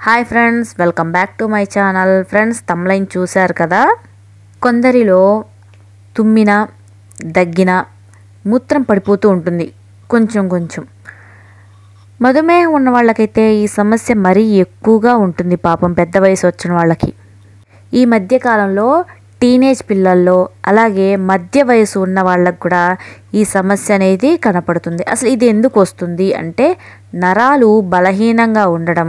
hi friends welcome back to my channel friends తమ్లైన్ చూశారు కదా కొందరిలో తుమ్మిన దగ్గిన మూత్రం పడిపోతూ ఉంటుంది కొంచెం కొంచెం మధుమేహం ఉన్న వాళ్ళకైతే ఈ సమస్య మరీ ఎక్కువగా ఉంటుంది పాపం పెద్ద వయసు వచ్చిన వాళ్ళకి ఈ మధ్యకాలంలో టీనేజ్ పిల్లల్లో అలాగే మధ్య వయసు ఉన్న వాళ్ళకు కూడా ఈ సమస్య అనేది కనపడుతుంది అసలు ఇది ఎందుకు వస్తుంది అంటే నరాలు బలహీనంగా ఉండడం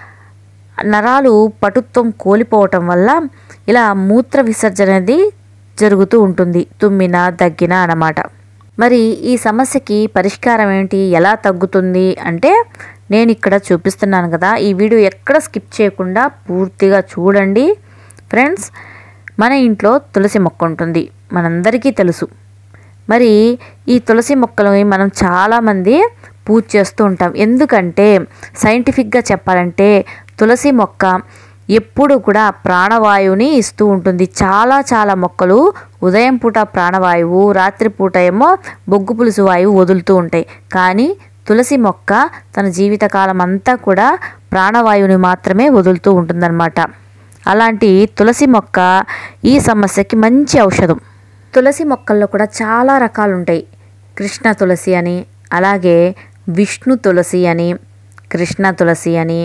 నరాలు పటుత్వం కోల్పోవటం వల్ల ఇలా మూత్ర విసర్జన అనేది జరుగుతూ ఉంటుంది తుమ్మిన దగ్గిన అన్నమాట మరి ఈ సమస్యకి పరిష్కారం ఏంటి ఎలా తగ్గుతుంది అంటే నేను ఇక్కడ చూపిస్తున్నాను కదా ఈ వీడియో ఎక్కడ స్కిప్ చేయకుండా పూర్తిగా చూడండి ఫ్రెండ్స్ మన ఇంట్లో తులసి మొక్క ఉంటుంది మనందరికీ తెలుసు మరి ఈ తులసి మొక్కలని మనం చాలామంది పూజ చేస్తూ ఉంటాం ఎందుకంటే సైంటిఫిక్గా చెప్పాలంటే తులసి మొక్క ఎప్పుడు కూడా ప్రాణవాయువుని ఇస్తూ ఉంటుంది చాలా చాలా మొక్కలు ఉదయం పూట ప్రాణవాయువు రాత్రిపూట ఏమో బొగ్గు పులుసు వాయువు వదులుతూ ఉంటాయి కానీ తులసి మొక్క తన జీవితకాలం అంతా కూడా ప్రాణవాయువుని మాత్రమే వదులుతూ ఉంటుందన్నమాట అలాంటి తులసి మొక్క ఈ సమస్యకి మంచి ఔషధం తులసి మొక్కల్లో కూడా చాలా రకాలు ఉంటాయి కృష్ణ తులసి అని అలాగే విష్ణు తులసి అని కృష్ణ తులసి అని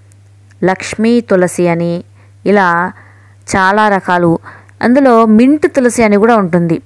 లక్ష్మీ తులసి అని ఇలా చాలా రకాలు అందులో మింట్ తులసి అని కూడా ఉంటుంది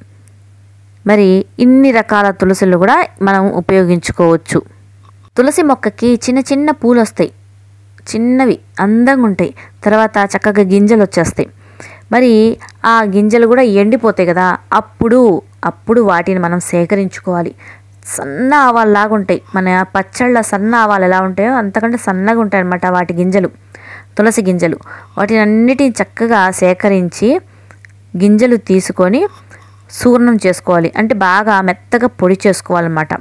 మరి ఇన్ని రకాల తులసులు కూడా మనం ఉపయోగించుకోవచ్చు తులసి మొక్కకి చిన్న చిన్న పూలు వస్తాయి చిన్నవి అందంగా ఉంటాయి తర్వాత చక్కగా గింజలు వచ్చేస్తాయి మరి ఆ గింజలు కూడా ఎండిపోతాయి కదా అప్పుడు అప్పుడు వాటిని మనం సేకరించుకోవాలి సన్న ఆవాల్లాగా ఉంటాయి మన పచ్చళ్ళ సన్న ఆవాలు ఎలా ఉంటాయో అంతకంటే సన్నగా ఉంటాయి అన్నమాట వాటి గింజలు తులసి గింజలు వాటిని అన్నిటిని చక్కగా సేకరించి గింజలు తీసుకొని చూర్ణం చేసుకోవాలి అంటే బాగా మెత్తగా పొడి చేసుకోవాలన్నమాట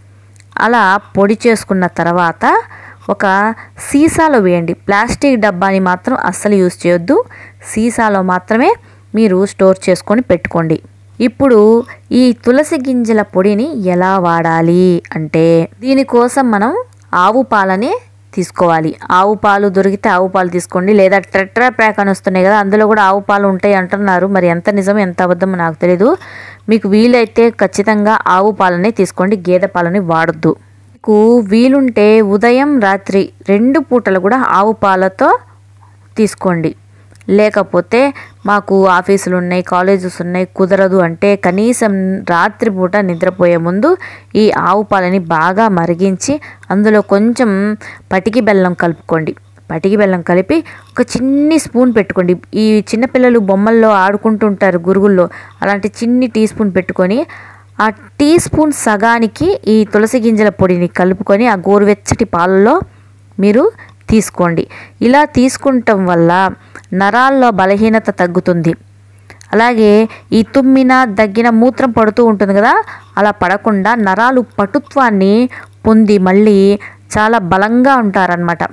అలా పొడి చేసుకున్న తర్వాత ఒక సీసాలో వేయండి ప్లాస్టిక్ డబ్బాని మాత్రం అస్సలు యూజ్ చేయొద్దు సీసాలో మాత్రమే మీరు స్టోర్ చేసుకొని పెట్టుకోండి ఇప్పుడు ఈ తులసి గింజల పొడిని ఎలా వాడాలి అంటే దీనికోసం మనం ఆవు పాలని తీసుకోవాలి ఆవు పాలు దొరికితే ఆవు పాలు తీసుకోండి లేదా ట్రెట్రా ప్యాక్ అని వస్తున్నాయి కదా అందులో కూడా ఆవు పాలు ఉంటాయి అంటున్నారు మరి ఎంత నిజం ఎంత అబద్ధమో నాకు తెలియదు మీకు వీలైతే ఖచ్చితంగా ఆవు పాలనే తీసుకోండి గేదె పాలని వాడొద్దు మీకు వీలుంటే ఉదయం రాత్రి రెండు పూటలు కూడా ఆవు పాలతో తీసుకోండి లేకపోతే మాకు ఆఫీసులు ఉన్నాయి కాలేజెస్ ఉన్నాయి కుదరదు అంటే కనీసం రాత్రిపూట నిద్రపోయే ముందు ఈ ఆవు పాలని బాగా మరిగించి అందులో కొంచెం పటికి బెల్లం కలుపుకోండి పటికి బెల్లం కలిపి ఒక చిన్ని స్పూన్ పెట్టుకోండి ఈ చిన్నపిల్లలు బొమ్మల్లో ఆడుకుంటుంటారు గురుగుల్లో అలాంటి చిన్ని టీ స్పూన్ పెట్టుకొని ఆ టీ స్పూన్ సగానికి ఈ తులసి గింజల పొడిని కలుపుకొని ఆ గోరువెచ్చటి పాలలో మీరు తీసుకోండి ఇలా తీసుకుంటం వల్ల నరాల్లో బలహీనత తగ్గుతుంది అలాగే ఈ తుమ్మిన దగ్గిన మూత్రం పడుతూ ఉంటుంది కదా అలా పడకుండా నరాలు పటుత్వాన్ని పొంది మళ్ళీ చాలా బలంగా ఉంటారనమాట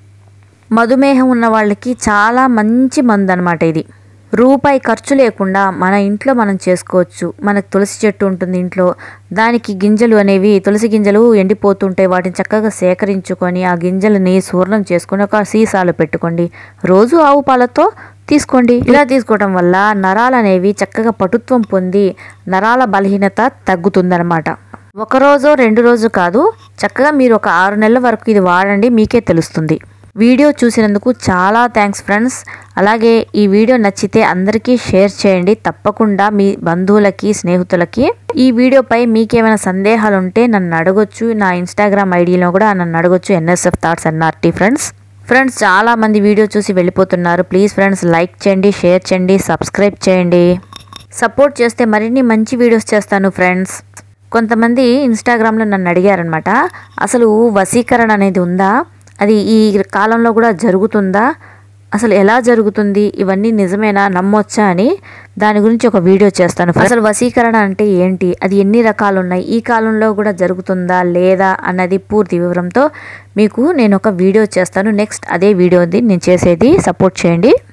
మధుమేహం ఉన్న వాళ్ళకి చాలా మంచి మందు అనమాట ఇది రూపాయి ఖర్చు లేకుండా మన ఇంట్లో మనం చేసుకోవచ్చు మనకు తులసి చెట్టు ఉంటుంది ఇంట్లో దానికి గింజలు అనేవి తులసి గింజలు ఎండిపోతుంటాయి వాటిని చక్కగా సేకరించుకొని ఆ గింజలని సూర్ణం చేసుకొని ఒక సీసాలో పెట్టుకోండి రోజు ఆవు పాలతో తీసుకోండి ఇలా తీసుకోవడం వల్ల నరాలు అనేవి చక్కగా పటుత్వం పొంది నరాల బలహీనత తగ్గుతుందన్నమాట ఒక రోజు రెండు రోజు కాదు చక్కగా మీరు ఒక ఆరు నెలల వరకు ఇది వాడండి మీకే తెలుస్తుంది వీడియో చూసినందుకు చాలా థ్యాంక్స్ ఫ్రెండ్స్ అలాగే ఈ వీడియో నచ్చితే అందరికీ షేర్ చేయండి తప్పకుండా మీ బంధువులకి స్నేహితులకి ఈ వీడియోపై మీకేమైనా సందేహాలు ఉంటే నన్ను అడగొచ్చు నా ఇన్స్టాగ్రామ్ ఐడిలో కూడా నన్ను అడగొచ్చు NSF thoughts NRT friends friends చాలా మంది వీడియో చూసి వెళ్ళిపోతున్నారు ప్లీజ్ ఫ్రెండ్స్ లైక్ చేయండి షేర్ చేయండి సబ్స్క్రైబ్ చేయండి సపోర్ట్ చేస్తే మరిన్ని మంచి వీడియోస్ చేస్తాను ఫ్రెండ్స్ కొంతమంది ఇన్స్టాగ్రామ్లో నన్ను అడిగారనమాట అసలు వశీకరణ అనేది ఉందా అది ఈ కాలంలో కూడా జరుగుతుందా అసలు ఎలా జరుగుతుంది ఇవన్నీ నిజమేనా నమ్మొచ్చా అని దాని గురించి ఒక వీడియో చేస్తాను అసలు వశీకరణ అంటే ఏంటి అది ఎన్ని రకాలు ఉన్నాయి ఈ కాలంలో కూడా జరుగుతుందా లేదా అన్నది పూర్తి వివరంతో మీకు నేను ఒక వీడియో చేస్తాను నెక్స్ట్ అదే వీడియోది నేను చేసేది సపోర్ట్ చేయండి